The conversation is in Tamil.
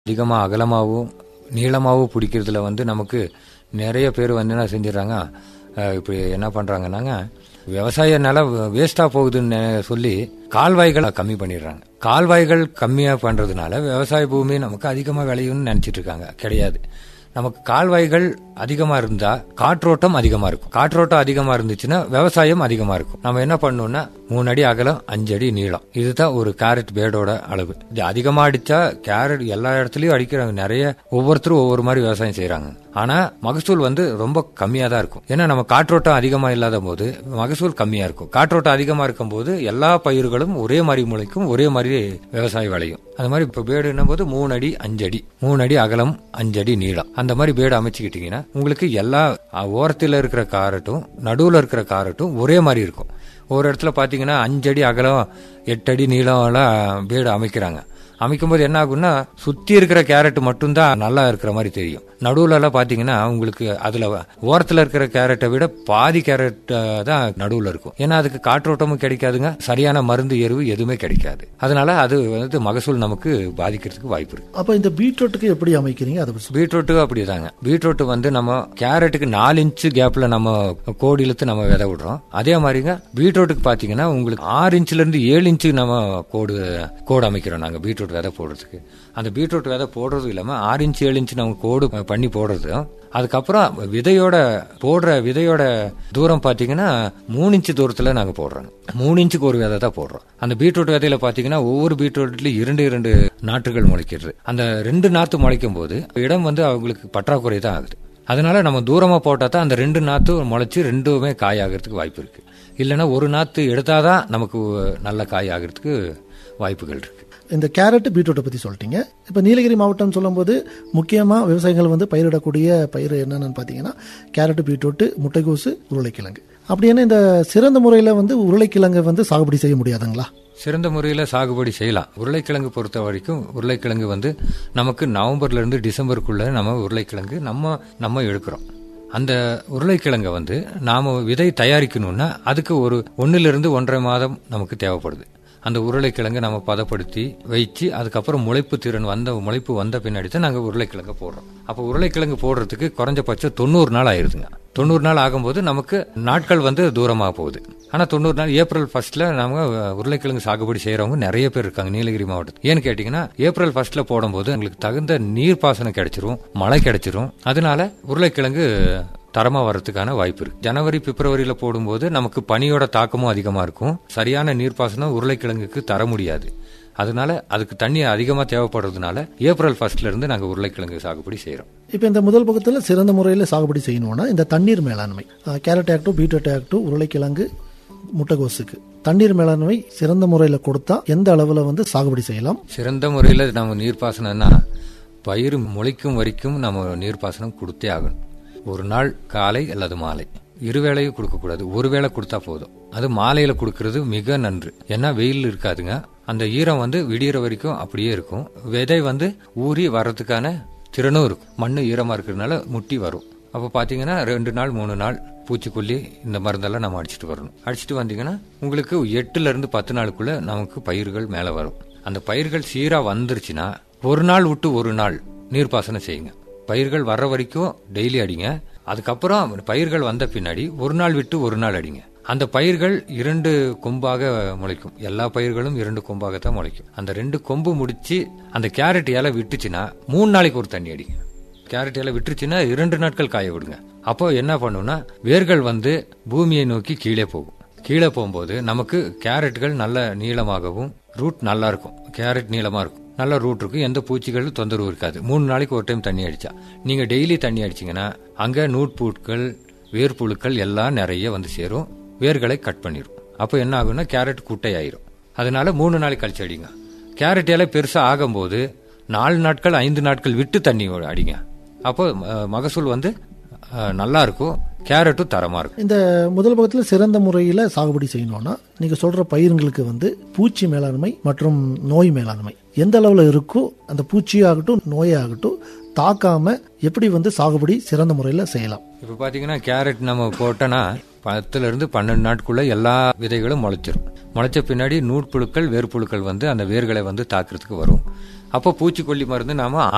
அதிகமாக அகலமாகவும் நீளமாகவும் பிடிக்கிறதுல வந்து நமக்கு நிறைய பேர் வந்து என்ன செஞ்சிடறாங்க அஹ், இப்படி என்ன பண்ணுறாங்கன்னாங்க விவசாய நிலம் வேஸ்ட்டாக போகுதுன்னு சொல்லி கால்வாய்களை கம்மி பண்ணிடுறாங்க கால்வாய்கள் கம்மியாக பண்ணுறதுனால விவசாய பூமி நமக்கு அதிகமாக விளையும்னு நினச்சிட்டு இருக்காங்க கிடையாது நமக்கு கால்வாய்கள் அதிகமா இருந்தா காற்றோட்டம் அதிகமா இருக்கும் காற்றோட்டம் அதிகமா இருந்துச்சுன்னா விவசாயம் அதிகமா இருக்கும் நம்ம என்ன பண்ணணும்னா மூணு அடி அகலம் அஞ்சு அடி நீளம் இதுதான் ஒரு கேரட் பேடோட அளவு இது அதிகமா அடிச்சா கேரட் எல்லா இடத்துலயும் அடிக்கிறாங்க நிறைய ஒவ்வொருத்தரும் ஒவ்வொரு மாதிரி விவசாயம் செய்யறாங்க ஆனா மகசூல் வந்து ரொம்ப கம்மியா தான் இருக்கும் ஏன்னா நம்ம காற்றோட்டம் அதிகமா இல்லாத போது மகசூல் கம்மியா இருக்கும் காற்றோட்டம் அதிகமா இருக்கும் போது எல்லா பயிர்களும் ஒரே மாதிரி முளைக்கும் ஒரே மாதிரி விவசாயம் விளையும் அந்த மாதிரி இப்ப பேடுன்னும் போது மூணு அடி அஞ்சு அடி மூணு அடி அகலம் அஞ்சு அடி நீளம் அந்த மாதிரி பேடு அமைச்சுக்கிட்டீங்கன்னா உங்களுக்கு எல்லா அஹ், ஓரத்துல இருக்கிற காரட்டும் நடுவுல இருக்கிற காரட்டும் ஒரே மாதிரி இருக்கும் ஒரு இடத்துல பாத்தீங்கன்னா அஞ்சு அடி அகலம் எட்டு அடி நீளம் எல்லாம் பேடு அமைக்கிறாங்க அமைக்கும்போது என்ன ஆகும்னா சுத்தி இருக்கிற கேரட் மட்டும்தான் நல்லா இருக்கிற மாதிரி தெரியும் நடுவுல எல்லாம் பாத்தீங்கன்னா உங்களுக்கு அதுல ஓரத்துல இருக்கிற கேரட்டை விட பாதி கேரட் தான் நடுவுல இருக்கும் ஏன்னா அதுக்கு காற்றோட்டமும் கிடைக்காதுங்க சரியான மருந்து எருவு எதுவுமே கிடைக்காது அதனால அது வந்து மகசூல் நமக்கு பாதிக்கிறதுக்கு வாய்ப்பு இருக்கு அப்ப இந்த பீட்ரூட்டுக்கு எப்படி அமைக்கிறீங்க அதை பத்தி சொல்லுங்க. பீட்ரூட்டுக்கு அப்படிதாங்க பீட்ரூட் வந்து நம்ம கேரட்டுக்கு நாலு இன்ச்சு கேப்ல நம்ம கோடி இழுத்து நம்ம விதை விடுறோம் அதே மாதிரிங்க பீட்ரூட்டுக்கு பாத்தீங்கன்னா உங்களுக்கு ஆறு இன்ச்சுல இருந்து ஏழு இன்ச்சு நம்ம கோடு கோடு அமைக்கிறோம் நாங்க பீட்ரூட் விதை போடுறதுக்கு அந்த பீட்ரூட் விதை போடுறது இல்லாம ஆறு இன்ச்சு ஏழு இன்ச்சு நம்ம கோடு பண்ணி போடுறது அதுக்கப்புறம் விதையோட போடுற விதையோட தூரம் பாத்தீங்கன்னா மூணு இன்ச்சு தூரத்துல நாங்க போடுறோம் மூணு இன்ச்சுக்கு ஒரு விதை தான் போடுறோம் அந்த பீட்ரூட் விதையில பாத்தீங்கன்னா ஒவ்வொரு பீட்ரூட்லயும் இரண்டு இரண்டு நாற்றுகள் முளைக்கிறது அந்த ரெண்டு நாத்து முளைக்கும் போது இடம் வந்து அவங்களுக்கு பற்றாக்குறை தான் ஆகுது அதனால நம்ம தூரமா போட்டா தான் அந்த ரெண்டு நாத்து முளைச்சு ரெண்டுமே காய் ஆகிறதுக்கு வாய்ப்பு இருக்கு இல்லைன்னா ஒரு நாத்து எடுத்தாதான் நமக்கு நல்ல காய் ஆகிறதுக்கு வாய்ப்புகள் இருக்கு இந்த கேரட் பீட்ரூட்டை பத்தி சொல்லிட்டீங்க இப்ப நீலகிரி மாவட்டம் சொல்லும்போது முக்கியமா விவசாயிகள் வந்து பயிரிடக்கூடிய பயிர் என்னன்னு பாத்தீங்கன்னா கேரட் பீட்ரூட் முட்டைகோசு உருளைக்கிழங்கு அப்படின்னா இந்த சிறந்த முறையில வந்து உருளைக்கிழங்கை வந்து சாகுபடி செய்ய முடியாதுங்களா சிறந்த முறையில் சாகுபடி செய்யலாம் உருளைக்கிழங்கு பொறுத்த வரைக்கும் உருளைக்கிழங்கு வந்து நமக்கு நவம்பர்ல இருந்து டிசம்பருக்குள்ள நம்ம உருளைக்கிழங்கு நம்ம நம்ம எடுக்கிறோம் அந்த உருளைக்கிழங்கை வந்து நாம விதை தயாரிக்கணும்னா அதுக்கு ஒரு ஒன்னுல இருந்து ஒன்றரை மாதம் நமக்கு தேவைப்படுது அந்த உருளைக்கிழங்கை நம்ம பதப்படுத்தி வச்சு அதுக்கப்புறம் முளைப்பு திறன் வந்த முளைப்பு வந்த பின்னாடி தான் நாங்கள் உருளைக்கிழங்கு போடுறோம் அப்போ உருளைக்கிழங்கு போடுறதுக்கு குறைஞ்சபட்சம் தொண்ணூறு நாள் ஆயிருதுங்க தொண்ணூறு நாள் ஆகும்போது நமக்கு நாட்கள் வந்து தூரமாக போகுது ஆனால் தொண்ணூறு நாள் ஏப்ரல் ஃபர்ஸ்ட்ல நம்ம உருளைக்கிழங்கு சாகுபடி செய்யறவங்க நிறைய பேர் இருக்காங்க நீலகிரி மாவட்டத்தில் ஏன்னு கேட்டிங்கன்னா ஏப்ரல் ஃபர்ஸ்ட்ல போடும்போது எங்களுக்கு தகுந்த நீர்ப்பாசனம் கிடைச்சிரும் மழை கிடைச்சிரும் அதனால உருளைக்கிழங்கு தரமா வர்றதுக்கான வாய்ப்பு இருக்கு ஜனவரி பிப்ரவரியில போடும்போது நமக்கு பனியோட தாக்கமும் அதிகமா இருக்கும் சரியான நீர்ப்பாசனம் உருளைக்கிழங்குக்கு தர முடியாது அதனால அதுக்கு தண்ணி அதிகமா தேவைப்படுறதுனால ஏப்ரல் ஃபர்ஸ்ட்ல இருந்து நாங்க உருளைக்கிழங்கு சாகுபடி செய்யறோம் இப்ப இந்த முதல் பக்கத்துல சிறந்த முறையில சாகுபடி செய்யணும்னா இந்த தண்ணீர் மேலாண்மை அஹ், கேரட் ஆக்டும் பீட்ரூட் ஆக்டும் உருளைக்கிழங்கு முட்டைகோசுக்கு தண்ணீர் மேலாண்மை சிறந்த முறையில கொடுத்தா எந்த அளவுல வந்து சாகுபடி செய்யலாம் சிறந்த முறையில் நம்ம நீர்ப்பாசனம்னா பயிர் முளைக்கும் வரைக்கும் நம்ம நீர்ப்பாசனம் கொடுத்தே ஆகணும் ஒரு நாள் காலை அல்லது மாலை இருவேளையும் கொடுக்கக்கூடாது ஒரு வேளை கொடுத்தா போதும் அது மாலையில கொடுக்கறது மிக நன்று ஏன்னா வெயில் இருக்காதுங்க அந்த ஈரம் வந்து விடியற வரைக்கும் அப்படியே இருக்கும் விதை வந்து ஊறி வர்றதுக்கான திறனும் இருக்கும் மண்ணு ஈரமா இருக்கிறதுனால முட்டி வரும் அப்போ பார்த்தீங்கன்னா ரெண்டு நாள் மூணு நாள் பூச்சிக்கொல்லி இந்த மருந்தெல்லாம் நம்ம அடிச்சிட்டு வரணும் அடிச்சிட்டு வந்தீங்கன்னா உங்களுக்கு எட்டுல இருந்து பத்து நாளுக்குள்ள நமக்கு பயிர்கள் மேலே வரும் அந்த பயிர்கள் சீரா வந்துருச்சுன்னா ஒரு நாள் விட்டு ஒரு நாள் நீர்ப்பாசனம் செய்யுங்க பயிர்கள் வர்ற வரைக்கும் டெய்லி அடிங்க அதுக்கப்புறம் பயிர்கள் வந்த பின்னாடி ஒரு நாள் விட்டு ஒரு நாள் அடிங்க அந்த பயிர்கள் இரண்டு கொம்பாக முளைக்கும் எல்லா பயிர்களும் இரண்டு கொம்பாகத்தான் முளைக்கும் அந்த ரெண்டு கொம்பு முடிச்சு அந்த கேரட் இலை விட்டுச்சுன்னா மூணு நாளைக்கு ஒரு தண்ணி அடிங்க கேரட் எல்லாம் விட்டுருச்சுன்னா இரண்டு நாட்கள் காய விடுங்க அப்போ என்ன பண்ணும்னா வேர்கள் வந்து பூமியை நோக்கி கீழே போகும் கீழே போகும்போது நமக்கு கேரட்கள் நல்ல நீளமாகவும் ரூட் நல்லா இருக்கும் கேரட் நீளமா இருக்கும் நல்ல ரூட் இருக்கும் எந்த பூச்சிகளும் தொந்தரவு இருக்காது மூணு நாளைக்கு ஒரு டைம் தண்ணி அடிச்சா நீங்க டெய்லி தண்ணி அடிச்சீங்கன்னா அங்க நூட்பூட்கள் வேர்ப்புழுக்கள் எல்லாம் நிறைய வந்து சேரும் வேர்களை கட் பண்ணிடும் அப்போ என்ன ஆகும்னா கேரட் குட்டை ஆயிரும் அதனால மூணு நாளைக்கு கழிச்சு அடிங்க கேரட் இலை பெருசா ஆகும்போது நாலு நாட்கள் ஐந்து நாட்கள் விட்டு தண்ணி அடிங்க அப்போ அஹ், மகசூல் வந்து அஹ், நல்லா இருக்கும் கேரட்டும் தரமா இருக்கும் இந்த முதல் பக்கத்துல சிறந்த முறையில சாகுபடி செய்யணும்னா நீங்க சொல்ற பயிருங்களுக்கு வந்து பூச்சி மேலாண்மை மற்றும் நோய் மேலாண்மை எந்த அளவுல இருக்கோ அந்த பூச்சியாகட்டும் நோயாகட்டும் தாக்காம எப்படி வந்து சாகுபடி சிறந்த முறையில செய்யலாம் இப்போ பார்த்தீங்கன்னா கேரட் நம்ம போட்டோன்னா பத்துல இருந்து பன்னெண்டு நாட்குள்ள எல்லா விதைகளும் முளைச்சிரும் முளைச்ச பின்னாடி நூற்புழுக்கள் வேர்ப்புழுக்கள் வந்து அந்த வேர்களை வந்து தாக்குறதுக்கு வரும் அப்போ பூச்சிக்கொல்லி மருந்து நாம